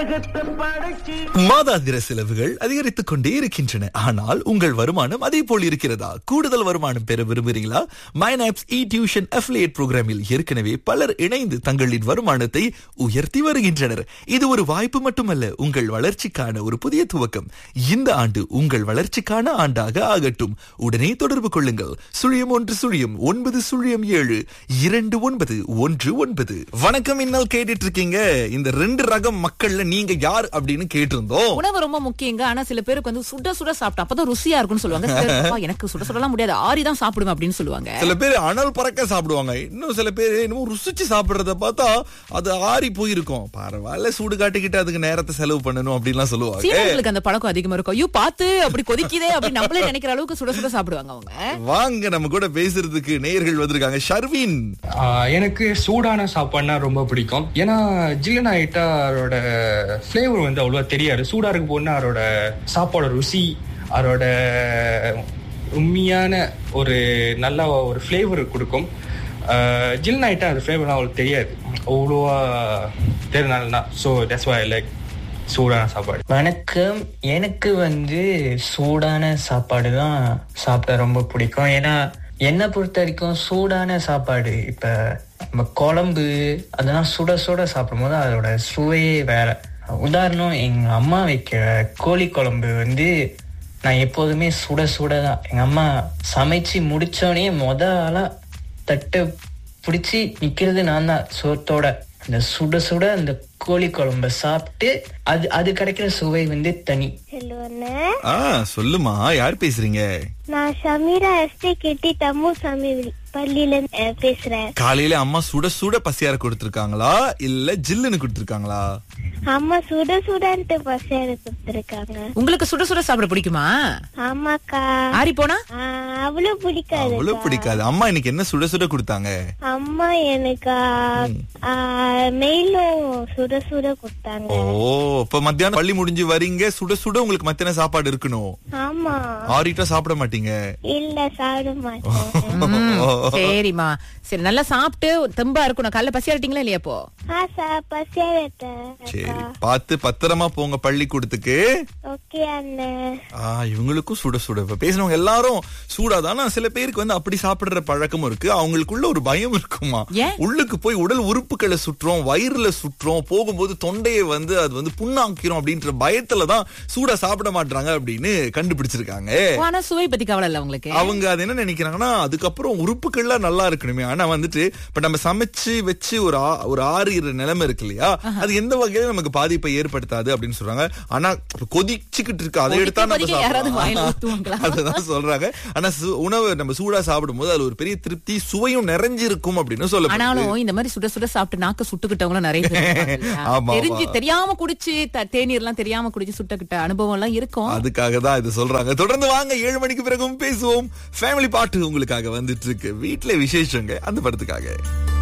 உலகத்தை படைச்சு மாதாந்திர செலவுகள் அதிகரித்துக் கொண்டே இருக்கின்றன ஆனால் உங்கள் வருமானம் அதே போல் இருக்கிறதா கூடுதல் வருமானம் பெற விரும்புகிறீங்களா மைனாப்ஸ் இ டியூஷன் அஃபிலியேட் புரோகிராமில் ஏற்கனவே பலர் இணைந்து தங்களின் வருமானத்தை உயர்த்தி வருகின்றனர் இது ஒரு வாய்ப்பு மட்டுமல்ல உங்கள் வளர்ச்சிக்கான ஒரு புதிய துவக்கம் இந்த ஆண்டு உங்கள் வளர்ச்சிக்கான ஆண்டாக ஆகட்டும் உடனே தொடர்பு கொள்ளுங்கள் சுழியம் ஒன்று சுழியம் ஒன்பது சுழியம் ஏழு இரண்டு ஒன்பது ஒன்று ஒன்பது வணக்கம் இன்னல் கேட்டுட்டு இருக்கீங்க இந்த ரெண்டு ரகம் மக்கள்ல நீங்க யார் அப்படின்னு கேட்டிருந்தோம் உணவு ரொம்ப முக்கியங்க ஆனா சில பேருக்கு வந்து சுட சுட சாப்பிட்டா அப்பதான் ருசியா இருக்கும்னு சொல்லுவாங்க சிலர், "அப்பா, எனக்கு சுட சுடலாம் முடியாது ஆறி தான் சாப்பிடுவேன் அப்படின்னு சொல்லுவாங்க சில பேர் அனல் பறக்க சாப்பிடுவாங்க இன்னும் சில பேர் இன்னும் ருசிச்சு சாப்பிடுறத பார்த்தா அது ஆறி போயிருக்கும் பரவாயில்ல சூடு காட்டிக்கிட்டு அதுக்கு நேரத்தை செலவு பண்ணணும் அப்படின்லாம் சொல்லுவாங்க சீனர்களுக்கு அந்த பழக்கம் அதிகமா இருக்கும் ஐயோ பார்த்து அப்படி கொதிக்குதே அப்படி நம்மளே நினைக்கிற அளவுக்கு சுட சுட சாப்பிடுவாங்க அவங்க வாங்க நம்ம கூட பேசுறதுக்கு நேயர்கள் வந்திருக்காங்க ஷர்வின் ஆஹ் எனக்கு சூடான சாப்பாடுனா ரொம்ப பிடிக்கும் ஏன்னா ஜில்லன் ஆயிட்டா அதோட ஃப்ளேவர் வந்து அவ்வளோவா தெரியாது சூடா இருக்க போனா அதோட சாப்பாடோட ருசி அதோட உண்மையான ஒரு நல்ல ஒரு ஃப்ளேவர் கொடுக்கும் ஜில்லன் ஆயிட்டா அந்த ஃப்ளேவர்லாம் அவ்வளோ தெரியாது அவ்வளோவா தெரினால ஸோ தட்ஸ் வை லைக் சூடான சாப்பாடு வணக்கம் எனக்கு வந்து சூடான சாப்பாடு தான் சாப்பிட ரொம்ப பிடிக்கும் ஏன்னா என்னை பொறுத்த வரைக்கும் சூடான சாப்பாடு இப்ப நம்ம குழம்பு அதெல்லாம் சுட சுட சாப்பிடும்போது அதோட சுவையே வேற உதாரணம் எங்க அம்மா வைக்கிற கோழி குழம்பு வந்து நான் எப்போதுமே சுட சுட தான் எங்க அம்மா சமைச்சு முடிச்சோடனே மொத ஆளா தட்டை பிடிச்சி நிக்கிறது நான் தான் சோத்தோட அந்த சுட சுட அந்த கோழி குழம்ப சாப்பிட்டு அது அது கிடைக்கிற சுவை வந்து தனி ஹலோ அண்ணே ஆ சொல்லுமா யார் பேசுறீங்க நான் ஷமீரா எஸ்டி கெட்டி தம்மு சாமி பள்ளியில இருந்து, அஹ், பேசுறேன் காலையில அம்மா சுட சுட பசியார கொடுத்திருக்காங்களா இல்ல ஜில்லுன்னு கொடுத்திருக்காங்களா அம்மா சுட சுடன்ட்டு பசியார கொடுத்துருக்காங்க உங்களுக்கு சுட சுட சாப்பிட பிடிக்குமா ஆமாக்கா ஆறி போனா ஆஹ், அவ்வளவு பிடிக்காது அவ்வளவு பிடிக்காது அம்மா இன்னைக்கு என்ன சுட சுட கொடுத்தாங்க அம்மா எனக்கு மெயிலும் சுட சுட கொடுத்தாங்க ஓ இப்ப மத்தியானம் பள்ளி முடிஞ்சு வரீங்க சுட சுட உங்களுக்கு மத்தியான சாப்பாடு இருக்கணும் ஆமா ஆறிட்டா சாப்பிட மாட்டீங்க இல்ல சாப்பிட மாட்டேன் ம், சரிம்மா சரி நல்லா சாப்பிட்டு தெம்பா இருக்கணும் காலைல பசி ஆட்டிங்களா இல்லையா இப்போ ஆ சா பசியாரட்டேன் சரி பார்த்து பத்திரமா போங்க பள்ளிக்கூடத்துக்கு ஓகே அண்ணன் ஆ இவங்களுக்கும் சுட சுட இப்ப பேசினவங்க எல்லாரும் சூடாதானா சில பேருக்கு வந்து அப்படி சாப்பிடுற பழக்கமும் இருக்கு அவங்களுக்குள்ள ஒரு பயம் இருக்குமா ஏன்? உள்ளுக்கு போய் உடல் உறுப்புகளை சுற்றோம் வயிறுல சுற்றோம் போகும்போது தொண்டையை வந்து அது வந்து புண்ணாக்கிறோம் அப்படின்ற பயத்துல தான் சூடா சாப்பிட மாட்டாங்க அப்படின்னு கண்டுபிடிச்சிருக்காங்க ஆனா சுவை பத்தி கவலை இல்ல உங்களுக்கு அவங்க அது என்ன நினைக்கிறாங்கன்னா அதுக்கப்புறம் உறுப்புகள்லாம் நல்லா இருக்கணுமே ஆனா வந்துட்டு இப்ப நம்ம சமைச்சு வச்சு ஒரு ஆ- ஒரு ஆறுகிற நிலைமை இருக்கு இல்லையா அது எந்த வகையில நமக்கு பாதிப்பை ஏற்படுத்தாது அப்படின்னு சொல்றாங்க ஆனா இப்ப கொதிச்சுக்கிட்டு இருக்கு அதை கொதிக்க எடுத்தா நம்ம கொதிக்க யாராவது வாயில சாப்பிடலாம். ஊத்துவாங்களா? அதுதான் சொல்றாங்க ஆனா சு- உணவு நம்ம சூடா சாப்பிடும் போது அதுல ஒரு பெரிய திருப்தி சுவையும் நிறைஞ்சிருக்கும் அப்படின்னு சொல்லப்படுது ஆனாலும் இந்த மாதிரி சுட சுட சாப்பிட்டு நாக்க சுட்டுக்கிட்டவங்களும் நிறைய பேர் இருப்பாங்க இல்லையா? ஆமா, தெரிஞ்சு ஆமா. தெரியாம குடிச்சு த- தேநீர் எல்லாம் தெரியாம குடிச்சு சுட்டக்கிட்ட அனுபவம் எல்லாம் இருக்கும் அதுக்காக தான் இது சொல்றாங்க தொடர்ந்து வாங்க ஏழு மணிக்கு பிறகும் பேசுவோம் ஃபேமிலி பாட்டு உங்களுக்காக வந்துட்டு இருக்கு வீட்ல விசேஷங்க அந்த படத்துக்காக